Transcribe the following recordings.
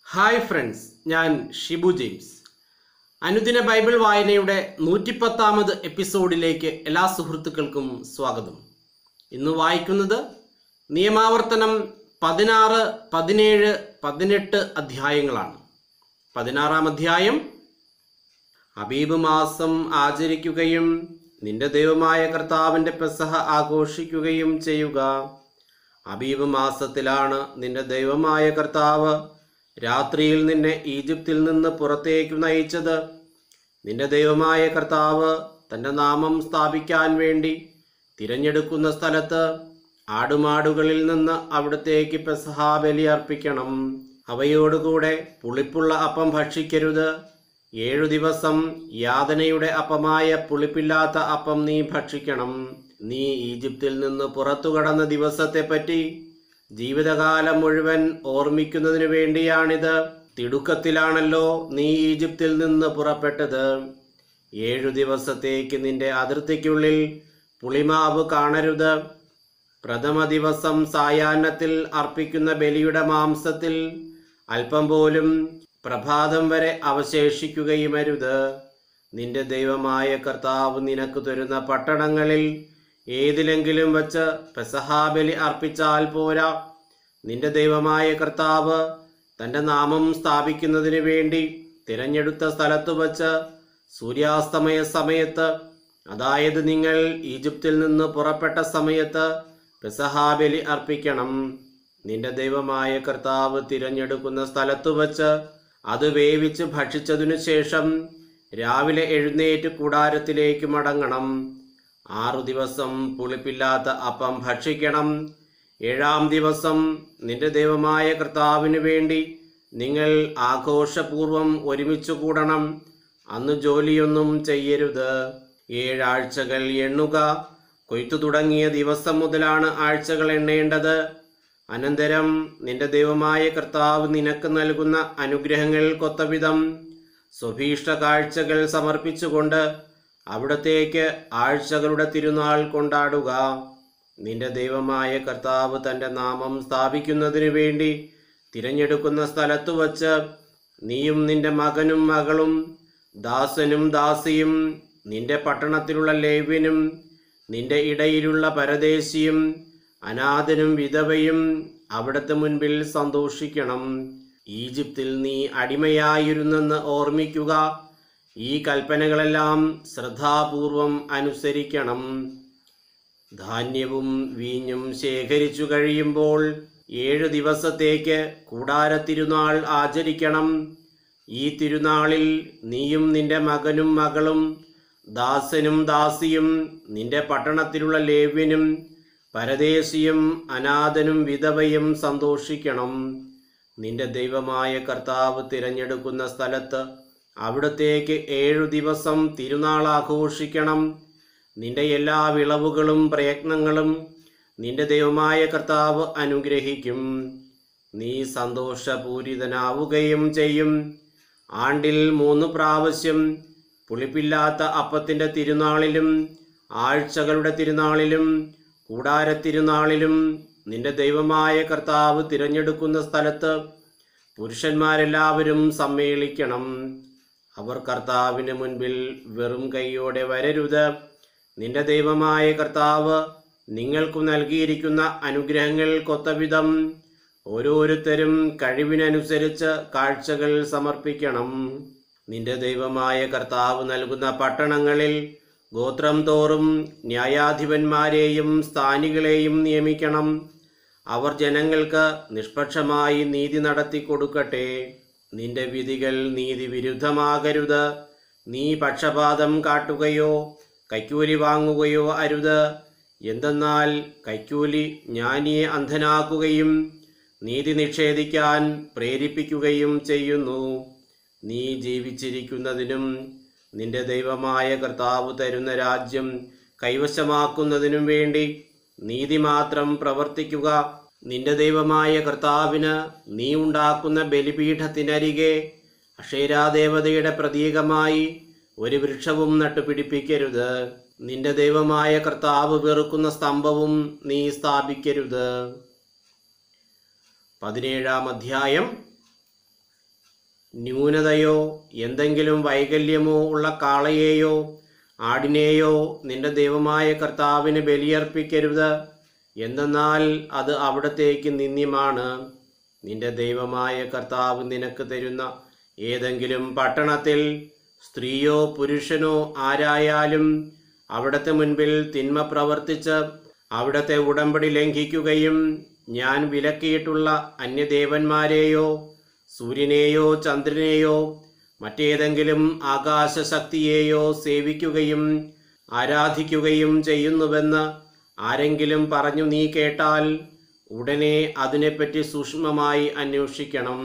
hi friends ഞാൻ Shibu James അനുദിന Bible വായനയുടെ നൂറ്റിപ്പത്താമത് എപ്പിസോഡിലേക്ക് എല്ലാ സുഹൃത്തുക്കൾക്കും സ്വാഗതം ഇന്ന് വായിക്കുന്നത് നിയമാവർത്തനം പതിനാറ് പതിനേഴ് പതിനെട്ട് അധ്യായങ്ങളാണ് പതിനാറാം അധ്യായം അബീബ് മാസം ആചരിക്കുകയും നിന്റെ ദൈവമായ കർത്താവിൻ്റെ പെസഹ ആഘോഷിക്കുകയും ചെയ്യുക അബീബ് മാസത്തിലാണ് നിന്റെ ദൈവമായ കർത്താവ് രാത്രിയിൽ നിന്നെ ഈജിപ്തിൽ നിന്ന് പുറത്തേക്ക് നയിച്ചത് നിന്റെ ദൈവമായ കർത്താവ് തൻ്റെ നാമം സ്ഥാപിക്കാൻ വേണ്ടി തിരഞ്ഞെടുക്കുന്ന സ്ഥലത്ത് ആടുമാടുകളിൽ നിന്ന് അവിടത്തേക്ക് പെസഹാബലി അർപ്പിക്കണം അവയോടുകൂടെ പുളിപ്പുള്ള അപ്പം ഭക്ഷിക്കരുത് ഏഴു ദിവസം യാതനയുടെ അപ്പമായ പുളിപ്പില്ലാത്ത അപ്പം നീ ഭക്ഷിക്കണം നീ ഈജിപ്തിൽ നിന്ന് പുറത്തു കടന്ന ദിവസത്തെപ്പറ്റി ജീവിതകാലം മുഴുവൻ ഓർമ്മിക്കുന്നതിനു വേണ്ടിയാണിത് തിടുക്കത്തിലാണല്ലോ നീ ഈജിപ്തിൽ നിന്ന് പുറപ്പെട്ടത് ഏഴു ദിവസത്തേക്ക് നിന്റെ അതിർത്തിക്കുള്ളിൽ പുളിമാവ് കാണരുത് പ്രഥമ ദിവസം സായാഹ്നത്തിൽ അർപ്പിക്കുന്ന ബലിയുടെ മാംസത്തിൽ അല്പം പോലും പ്രഭാതം വരെ അവശേഷിക്കുകയുമരുത് നിന്റെ ദൈവമായ കർത്താവ് നിനക്ക് തരുന്ന പട്ടണങ്ങളിൽ ഏതിലെങ്കിലും വച്ച് പെസഹാബലി അർപ്പിച്ചാൽ പോരാ നിന്റെ ദൈവമായ കർത്താവ് തൻ്റെ നാമം സ്ഥാപിക്കുന്നതിന് വേണ്ടി തിരഞ്ഞെടുത്ത സ്ഥലത്തു വച്ച് സൂര്യാസ്തമയ സമയത്ത് അതായത് നിങ്ങൾ ഈജിപ്തിൽ നിന്ന് പുറപ്പെട്ട സമയത്ത് പെസഹാബലി അർപ്പിക്കണം നിന്റെ ദൈവമായ കർത്താവ് തിരഞ്ഞെടുക്കുന്ന സ്ഥലത്തു വച്ച് അത് വേവിച്ച് ഭക്ഷിച്ചതിനു ശേഷം രാവിലെ എഴുന്നേറ്റ് കൂടാരത്തിലേക്ക് മടങ്ങണം ആറു ദിവസം പുളിപ്പില്ലാത്ത അപ്പം ഭക്ഷിക്കണം ഏഴാം ദിവസം നിന്റെ ദൈവമായ കർത്താവിന് വേണ്ടി നിങ്ങൾ ആഘോഷപൂർവം ഒരുമിച്ച് കൂടണം അന്ന് ജോലിയൊന്നും ചെയ്യരുത് ഏഴാഴ്ചകൾ എണ്ണുക കൊയ്ത്തു തുടങ്ങിയ ദിവസം മുതലാണ് ആഴ്ചകൾ എണ്ണേണ്ടത് അനന്തരം നിന്റെ ദൈവമായ കർത്താവ് നിനക്ക് നൽകുന്ന അനുഗ്രഹങ്ങൾ കൊത്തവിധം സ്വഭീഷ്ട കാഴ്ചകൾ സമർപ്പിച്ചുകൊണ്ട് അവിടത്തേക്ക് ആഴ്ചകളുടെ തിരുനാൾ കൊണ്ടാടുക നിന്റെ ദൈവമായ കർത്താവ് തൻ്റെ നാമം സ്ഥാപിക്കുന്നതിനു വേണ്ടി തിരഞ്ഞെടുക്കുന്ന സ്ഥലത്തു വച്ച് നീയും നിന്റെ മകനും മകളും ദാസനും ദാസിയും നിന്റെ പട്ടണത്തിലുള്ള ലേവ്യനും നിന്റെ ഇടയിലുള്ള പരദേശിയും അനാഥനും വിധവയും അവിടുത്തെ മുൻപിൽ സന്തോഷിക്കണം ഈജിപ്തിൽ നീ അടിമയായിരുന്നെന്ന് ഓർമ്മിക്കുക ഈ കൽപ്പനകളെല്ലാം ശ്രദ്ധാപൂർവം അനുസരിക്കണം ധാന്യവും വീഞ്ഞും ശേഖരിച്ചു കഴിയുമ്പോൾ ഏഴു ദിവസത്തേക്ക് കൂടാരത്തിരുനാൾ ആചരിക്കണം ഈ തിരുനാളിൽ നീയും നിന്റെ മകനും മകളും ദാസനും ദാസിയും നിന്റെ പട്ടണത്തിലുള്ള ലേവ്യനും പരദേശിയും അനാഥനും വിധവയും സന്തോഷിക്കണം നിന്റെ ദൈവമായ കർത്താവ് തിരഞ്ഞെടുക്കുന്ന സ്ഥലത്ത് അവിടത്തേക്ക് ഏഴു ദിവസം തിരുനാൾ ആഘോഷിക്കണം നിന്റെ എല്ലാ വിളവുകളും പ്രയത്നങ്ങളും നിന്റെ ദൈവമായ കർത്താവ് അനുഗ്രഹിക്കും നീ സന്തോഷപൂരിതനാവുകയും ചെയ്യും ആണ്ടിൽ മൂന്ന് പ്രാവശ്യം പുളിപ്പില്ലാത്ത അപ്പത്തിൻ്റെ തിരുനാളിലും ആഴ്ചകളുടെ തിരുനാളിലും കൂടാരത്തിരുനാളിലും നിന്റെ ദൈവമായ കർത്താവ് തിരഞ്ഞെടുക്കുന്ന സ്ഥലത്ത് പുരുഷന്മാരെല്ലാവരും സമ്മേളിക്കണം അവർ കർത്താവിന് മുൻപിൽ വെറും കൈയോടെ വരരുത് നിന്റെ ദൈവമായ കർത്താവ് നിങ്ങൾക്കു നൽകിയിരിക്കുന്ന അനുഗ്രഹങ്ങൾ കൊത്തവിധം ഓരോരുത്തരും കഴിവിനനുസരിച്ച് കാഴ്ചകൾ സമർപ്പിക്കണം നിന്റെ ദൈവമായ കർത്താവ് നൽകുന്ന പട്ടണങ്ങളിൽ ഗോത്രം തോറും ന്യായാധിപന്മാരെയും സ്ഥാനികളെയും നിയമിക്കണം അവർ ജനങ്ങൾക്ക് നിഷ്പക്ഷമായി നീതി നടത്തി കൊടുക്കട്ടെ നിന്റെ വിധികൾ നീതി വിരുദ്ധമാകരുത് നീ പക്ഷപാതം കാട്ടുകയോ കൈക്കൂലി വാങ്ങുകയോ അരുത് എന്തെന്നാൽ കൈക്കൂലി ജ്ഞാനിയെ അന്ധനാക്കുകയും നീതി നിഷേധിക്കാൻ പ്രേരിപ്പിക്കുകയും ചെയ്യുന്നു നീ ജീവിച്ചിരിക്കുന്നതിനും നിന്റെ ദൈവമായ കർത്താവ് തരുന്ന രാജ്യം കൈവശമാക്കുന്നതിനും വേണ്ടി നീതി മാത്രം പ്രവർത്തിക്കുക നിന്റെ ദൈവമായ കർത്താവിന് നീ ഉണ്ടാക്കുന്ന ബലിപീഠത്തിനരികെ അക്ഷേരാദേവതയുടെ പ്രതീകമായി ഒരു വൃക്ഷവും നട്ടുപിടിപ്പിക്കരുത് നിന്റെ ദൈവമായ കർത്താവ് വെറുക്കുന്ന സ്തംഭവും നീ സ്ഥാപിക്കരുത് പതിനേഴാം അധ്യായം ന്യൂനതയോ എന്തെങ്കിലും വൈകല്യമോ ഉള്ള കാളയെയോ ആടിനെയോ നിന്റെ ദൈവമായ കർത്താവിന് ബലിയർപ്പിക്കരുത് എന്തെന്നാൽ അത് അവിടത്തേക്ക് നിന്ദ്യമാണ് നിന്റെ ദൈവമായ കർത്താവ് നിനക്ക് തരുന്ന ഏതെങ്കിലും പട്ടണത്തിൽ സ്ത്രീയോ പുരുഷനോ ആരായാലും അവിടത്തെ മുൻപിൽ തിന്മ പ്രവർത്തിച്ച് അവിടത്തെ ഉടമ്പടി ലംഘിക്കുകയും ഞാൻ വിലക്കിയിട്ടുള്ള അന്യദേവന്മാരെയോ സൂര്യനെയോ ചന്ദ്രനെയോ മറ്റേതെങ്കിലും ആകാശശക്തിയെയോ സേവിക്കുകയും ആരാധിക്കുകയും ചെയ്യുന്നുവെന്ന് ആരെങ്കിലും പറഞ്ഞു നീ കേട്ടാൽ ഉടനെ അതിനെപ്പറ്റി സൂക്ഷ്മമായി അന്വേഷിക്കണം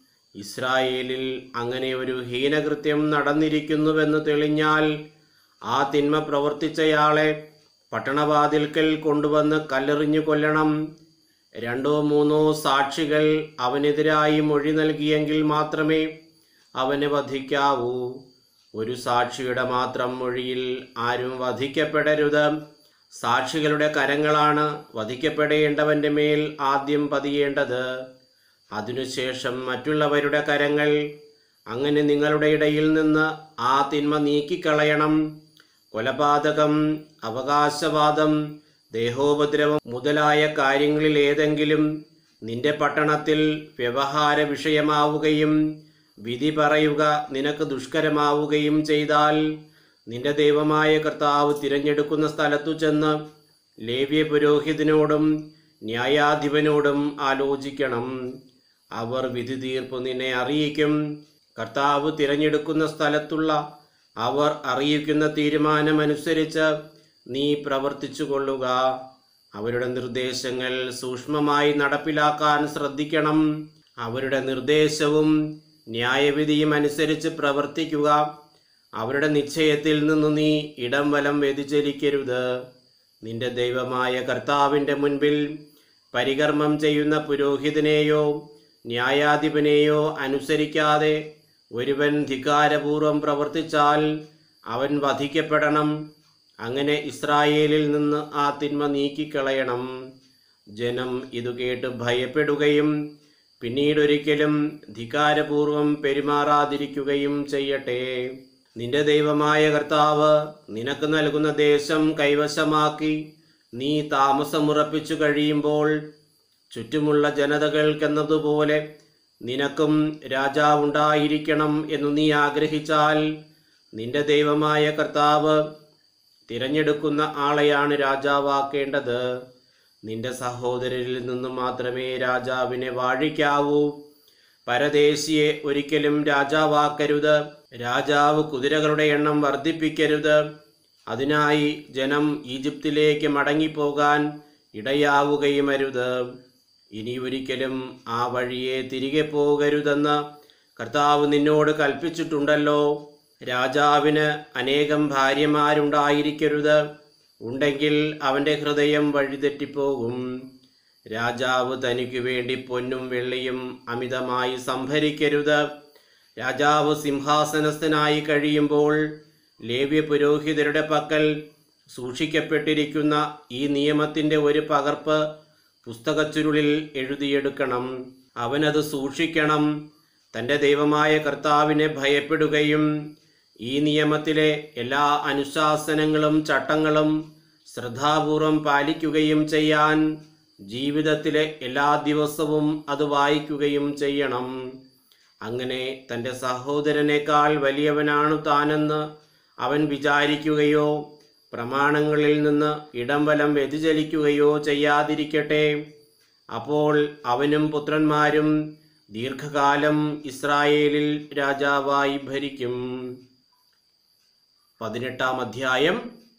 ഇസ്രായേലിൽ അങ്ങനെ ഒരു ഹീനകൃത്യം നടന്നിരിക്കുന്നുവെന്ന് തെളിഞ്ഞാൽ ആ തിന്മ പ്രവർത്തിച്ചയാളെ പട്ടണവാതിൽക്കൽ കൊണ്ടുവന്ന് കല്ലെറിഞ്ഞു കൊല്ലണം രണ്ടോ മൂന്നോ സാക്ഷികൾ അവനെതിരായി മൊഴി നൽകിയെങ്കിൽ മാത്രമേ അവനെ വധിക്കാവൂ ഒരു സാക്ഷിയുടെ മാത്രം മൊഴിയിൽ ആരും വധിക്കപ്പെടരുത് സാക്ഷികളുടെ കരങ്ങളാണ് വധിക്കപ്പെടേണ്ടവന്റെ മേൽ ആദ്യം പതിയേണ്ടത് അതിനുശേഷം മറ്റുള്ളവരുടെ കരങ്ങൾ അങ്ങനെ നിങ്ങളുടെ ഇടയിൽ നിന്ന് ആ തിന്മ നീക്കിക്കളയണം കൊലപാതകം അവകാശവാദം ദേഹോപദ്രവം മുതലായ കാര്യങ്ങളിൽ ഏതെങ്കിലും നിന്റെ പട്ടണത്തിൽ വ്യവഹാര വിഷയമാവുകയും വിധി പറയുക നിനക്ക് ദുഷ്കരമാവുകയും ചെയ്താൽ നിന്റെ ദൈവമായ കർത്താവ് തിരഞ്ഞെടുക്കുന്ന സ്ഥലത്തു ചെന്ന് ലേവ്യ പുരോഹിതനോടും ന്യായാധിപനോടും ആലോചിക്കണം അവർ വിധി തീർപ്പ് നിന്നെ അറിയിക്കും കർത്താവ് തിരഞ്ഞെടുക്കുന്ന സ്ഥലത്തുള്ള അവർ അറിയിക്കുന്ന തീരുമാനമനുസരിച്ച് നീ പ്രവർത്തിച്ചു കൊള്ളുക അവരുടെ നിർദ്ദേശങ്ങൾ സൂക്ഷ്മമായി നടപ്പിലാക്കാൻ ശ്രദ്ധിക്കണം അവരുടെ നിർദ്ദേശവും ന്യായവിധിയും അനുസരിച്ച് പ്രവർത്തിക്കുക അവരുടെ നിശ്ചയത്തിൽ നിന്ന് നീ ഇടം വലം വ്യതിചലിക്കരുത് നിന്റെ ദൈവമായ കർത്താവിൻ്റെ മുൻപിൽ പരികർമ്മം ചെയ്യുന്ന പുരോഹിതനെയോ ന്യായാധിപനെയോ അനുസരിക്കാതെ ഒരുവൻ ധികാരപൂർവം പ്രവർത്തിച്ചാൽ അവൻ വധിക്കപ്പെടണം അങ്ങനെ ഇസ്രായേലിൽ നിന്ന് ആ തിന്മ നീക്കിക്കളയണം ജനം ഇതു കേട്ട് ഭയപ്പെടുകയും പിന്നീടൊരിക്കലും ധികാരപൂർവം പെരുമാറാതിരിക്കുകയും ചെയ്യട്ടെ നിന്റെ ദൈവമായ കർത്താവ് നിനക്ക് നൽകുന്ന ദേശം കൈവശമാക്കി നീ താമസമുറപ്പിച്ചു കഴിയുമ്പോൾ ചുറ്റുമുള്ള ജനതകൾക്കെന്നതുപോലെ നിനക്കും രാജാവുണ്ടായിരിക്കണം എന്നു നീ ആഗ്രഹിച്ചാൽ നിന്റെ ദൈവമായ കർത്താവ് തിരഞ്ഞെടുക്കുന്ന ആളെയാണ് രാജാവാക്കേണ്ടത് നിന്റെ സഹോദരരിൽ നിന്നും മാത്രമേ രാജാവിനെ വാഴിക്കാവൂ പരദേശിയെ ഒരിക്കലും രാജാവാക്കരുത് രാജാവ് കുതിരകളുടെ എണ്ണം വർദ്ധിപ്പിക്കരുത് അതിനായി ജനം ഈജിപ്തിലേക്ക് മടങ്ങിപ്പോകാൻ ഇടയാവുകയും അരുത് ഇനി ഒരിക്കലും ആ വഴിയെ തിരികെ പോകരുതെന്ന് കർത്താവ് നിന്നോട് കൽപ്പിച്ചിട്ടുണ്ടല്ലോ രാജാവിന് അനേകം ഭാര്യമാരുണ്ടായിരിക്കരുത് ഉണ്ടെങ്കിൽ അവൻ്റെ ഹൃദയം വഴിതെറ്റിപ്പോകും രാജാവ് തനിക്ക് വേണ്ടി പൊന്നും വെള്ളിയും അമിതമായി സംഭരിക്കരുത് രാജാവ് സിംഹാസനസ്ഥനായി കഴിയുമ്പോൾ ലേവ്യ പുരോഹിതരുടെ പക്കൽ സൂക്ഷിക്കപ്പെട്ടിരിക്കുന്ന ഈ നിയമത്തിൻ്റെ ഒരു പകർപ്പ് പുസ്തകച്ചുരുളിൽ എഴുതിയെടുക്കണം അവനത് സൂക്ഷിക്കണം തൻ്റെ ദൈവമായ കർത്താവിനെ ഭയപ്പെടുകയും ഈ നിയമത്തിലെ എല്ലാ അനുശാസനങ്ങളും ചട്ടങ്ങളും ശ്രദ്ധാപൂർവം പാലിക്കുകയും ചെയ്യാൻ ജീവിതത്തിലെ എല്ലാ ദിവസവും അത് വായിക്കുകയും ചെയ്യണം അങ്ങനെ തൻ്റെ സഹോദരനേക്കാൾ വലിയവനാണ് താനെന്ന് അവൻ വിചാരിക്കുകയോ പ്രമാണങ്ങളിൽ നിന്ന് ഇടം വലം വ്യതിചലിക്കുകയോ ചെയ്യാതിരിക്കട്ടെ അപ്പോൾ അവനും പുത്രന്മാരും ദീർഘകാലം ഇസ്രായേലിൽ രാജാവായി ഭരിക്കും പതിനെട്ടാം അധ്യായം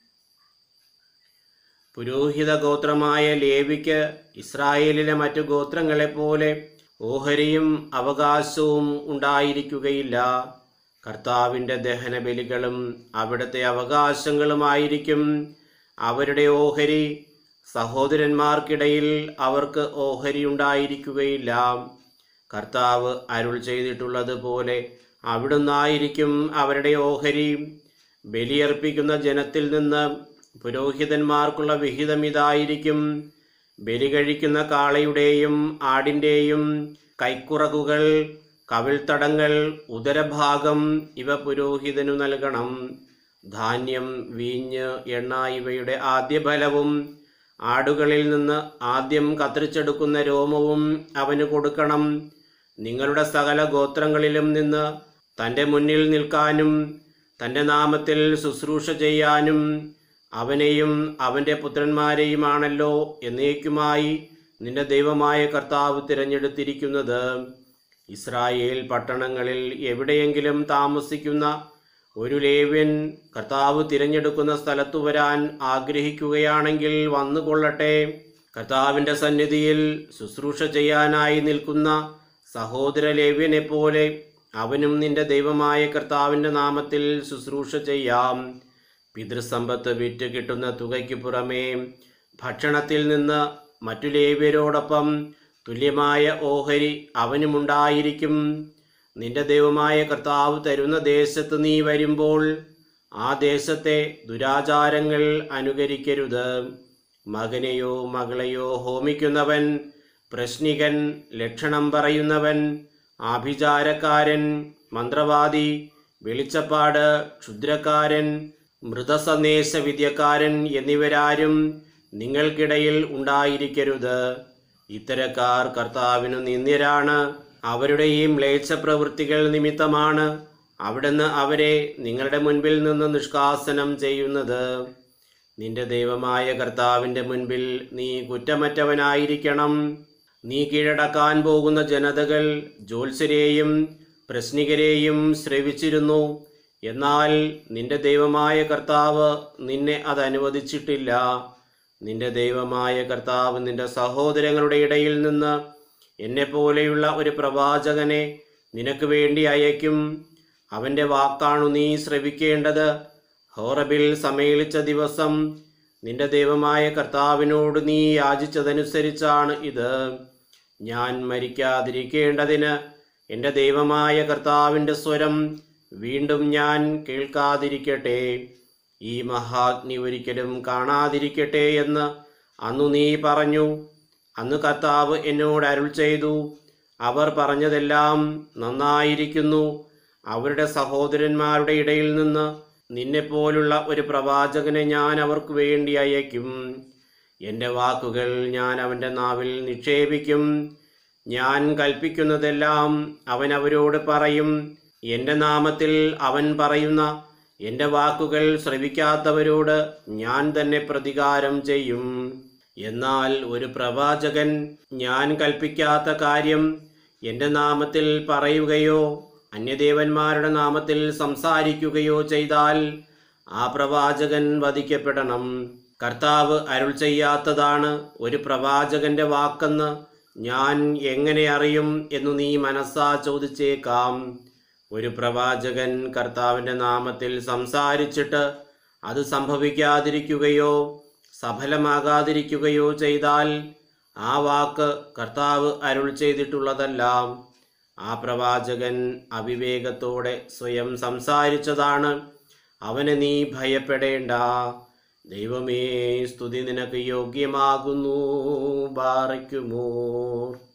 പുരോഹിത ഗോത്രമായ ലേവിക്ക് ഇസ്രായേലിലെ മറ്റു ഗോത്രങ്ങളെപ്പോലെ ഓഹരിയും അവകാശവും ഉണ്ടായിരിക്കുകയില്ല കർത്താവിൻ്റെ ദഹനബലികളും അവിടുത്തെ അവകാശങ്ങളുമായിരിക്കും അവരുടെ ഓഹരി സഹോദരന്മാർക്കിടയിൽ അവർക്ക് ഓഹരി ഉണ്ടായിരിക്കുകയില്ല കർത്താവ് അരുൾ ചെയ്തിട്ടുള്ളതുപോലെ അവിടുന്നായിരിക്കും അവരുടെ ഓഹരി ബലിയർപ്പിക്കുന്ന ജനത്തിൽ നിന്ന് പുരോഹിതന്മാർക്കുള്ള വിഹിതം ഇതായിരിക്കും ബലി കഴിക്കുന്ന കാളയുടെയും ആടിൻ്റെയും കൈക്കുറകുകൾ കവിൾത്തടങ്ങൾ ഉദരഭാഗം ഇവ പുരോഹിതനു നൽകണം ധാന്യം വീഞ്ഞ് എണ്ണ ഇവയുടെ ആദ്യ ഫലവും ആടുകളിൽ നിന്ന് ആദ്യം കത്തിരിച്ചെടുക്കുന്ന രോമവും അവന് കൊടുക്കണം നിങ്ങളുടെ സകല ഗോത്രങ്ങളിലും നിന്ന് തൻ്റെ മുന്നിൽ നിൽക്കാനും തൻ്റെ നാമത്തിൽ ശുശ്രൂഷ ചെയ്യാനും അവനെയും അവൻ്റെ പുത്രന്മാരെയുമാണല്ലോ എന്നേക്കുമായി നിന്റെ ദൈവമായ കർത്താവ് തിരഞ്ഞെടുത്തിരിക്കുന്നത് ഇസ്രായേൽ പട്ടണങ്ങളിൽ എവിടെയെങ്കിലും താമസിക്കുന്ന ഒരു ലേവ്യൻ കർത്താവ് തിരഞ്ഞെടുക്കുന്ന സ്ഥലത്തു വരാൻ ആഗ്രഹിക്കുകയാണെങ്കിൽ വന്നുകൊള്ളട്ടെ കർത്താവിൻ്റെ സന്നിധിയിൽ ശുശ്രൂഷ ചെയ്യാനായി നിൽക്കുന്ന സഹോദര ലേവ്യനെ പോലെ അവനും നിന്റെ ദൈവമായ കർത്താവിൻ്റെ നാമത്തിൽ ശുശ്രൂഷ ചെയ്യാം പിതൃസമ്പത്ത് വിറ്റ് കിട്ടുന്ന തുകയ്ക്ക് പുറമേ ഭക്ഷണത്തിൽ നിന്ന് മറ്റു ലേവ്യരോടൊപ്പം തുല്യമായ ഓഹരി അവനുമുണ്ടായിരിക്കും നിന്റെ ദൈവമായ കർത്താവ് തരുന്ന ദേശത്ത് നീ വരുമ്പോൾ ആ ദേശത്തെ ദുരാചാരങ്ങൾ അനുകരിക്കരുത് മകനെയോ മകളെയോ ഹോമിക്കുന്നവൻ പ്രശ്നികൻ ലക്ഷണം പറയുന്നവൻ ആഭിചാരക്കാരൻ മന്ത്രവാദി വെളിച്ചപ്പാട് ക്ഷുദ്രക്കാരൻ മൃതസന്ദേശ വിദ്യക്കാരൻ എന്നിവരാരും നിങ്ങൾക്കിടയിൽ ഉണ്ടായിരിക്കരുത് ഇത്തരക്കാർ കർത്താവിനു നിന്ദ്യരാണ് അവരുടെ ഈ മ്ലേച്ഛ പ്രവൃത്തികൾ നിമിത്തമാണ് അവിടുന്ന് അവരെ നിങ്ങളുടെ മുൻപിൽ നിന്ന് നിഷ്കാസനം ചെയ്യുന്നത് നിന്റെ ദൈവമായ കർത്താവിൻ്റെ മുൻപിൽ നീ കുറ്റമറ്റവനായിരിക്കണം നീ കീഴടക്കാൻ പോകുന്ന ജനതകൾ ജ്യോത്സ്യരെയും പ്രശ്നികരെയും ശ്രവിച്ചിരുന്നു എന്നാൽ നിന്റെ ദൈവമായ കർത്താവ് നിന്നെ അത് അനുവദിച്ചിട്ടില്ല നിന്റെ ദൈവമായ കർത്താവ് നിന്റെ സഹോദരങ്ങളുടെ ഇടയിൽ നിന്ന് എന്നെപ്പോലെയുള്ള ഒരു പ്രവാചകനെ നിനക്ക് വേണ്ടി അയക്കും അവൻ്റെ വാക്കാണു നീ ശ്രവിക്കേണ്ടത് ഹോറബിൽ സമ്മേളിച്ച ദിവസം നിന്റെ ദൈവമായ കർത്താവിനോട് നീ യാചിച്ചതനുസരിച്ചാണ് ഇത് ഞാൻ മരിക്കാതിരിക്കേണ്ടതിന് എൻ്റെ ദൈവമായ കർത്താവിൻ്റെ സ്വരം വീണ്ടും ഞാൻ കേൾക്കാതിരിക്കട്ടെ ഈ മഹാഗ്നി ഒരിക്കലും കാണാതിരിക്കട്ടെ എന്ന് അന്നു നീ പറഞ്ഞു അന്ന് കർത്താവ് എന്നോട് അരുൾ ചെയ്തു അവർ പറഞ്ഞതെല്ലാം നന്നായിരിക്കുന്നു അവരുടെ സഹോദരന്മാരുടെ ഇടയിൽ നിന്ന് നിന്നെപ്പോലുള്ള ഒരു പ്രവാചകനെ ഞാൻ അവർക്ക് വേണ്ടി അയക്കും എൻ്റെ വാക്കുകൾ ഞാൻ അവൻ്റെ നാവിൽ നിക്ഷേപിക്കും ഞാൻ കൽപ്പിക്കുന്നതെല്ലാം അവൻ അവരോട് പറയും എൻ്റെ നാമത്തിൽ അവൻ പറയുന്ന എൻ്റെ വാക്കുകൾ ശ്രവിക്കാത്തവരോട് ഞാൻ തന്നെ പ്രതികാരം ചെയ്യും എന്നാൽ ഒരു പ്രവാചകൻ ഞാൻ കൽപ്പിക്കാത്ത കാര്യം എൻ്റെ നാമത്തിൽ പറയുകയോ അന്യദേവന്മാരുടെ നാമത്തിൽ സംസാരിക്കുകയോ ചെയ്താൽ ആ പ്രവാചകൻ വധിക്കപ്പെടണം കർത്താവ് അരുൾ ചെയ്യാത്തതാണ് ഒരു പ്രവാചകന്റെ വാക്കെന്ന് ഞാൻ എങ്ങനെ അറിയും എന്നു നീ മനസ്സാ ചോദിച്ചേക്കാം ഒരു പ്രവാചകൻ കർത്താവിൻ്റെ നാമത്തിൽ സംസാരിച്ചിട്ട് അത് സംഭവിക്കാതിരിക്കുകയോ സഫലമാകാതിരിക്കുകയോ ചെയ്താൽ ആ വാക്ക് കർത്താവ് അരുൾ ചെയ്തിട്ടുള്ളതല്ല ആ പ്രവാചകൻ അവിവേകത്തോടെ സ്വയം സംസാരിച്ചതാണ് അവനെ നീ ഭയപ്പെടേണ്ട ദൈവമേ സ്തുതി നിനക്ക് യോഗ്യമാകുന്നു ബാറയ്ക്കുമോ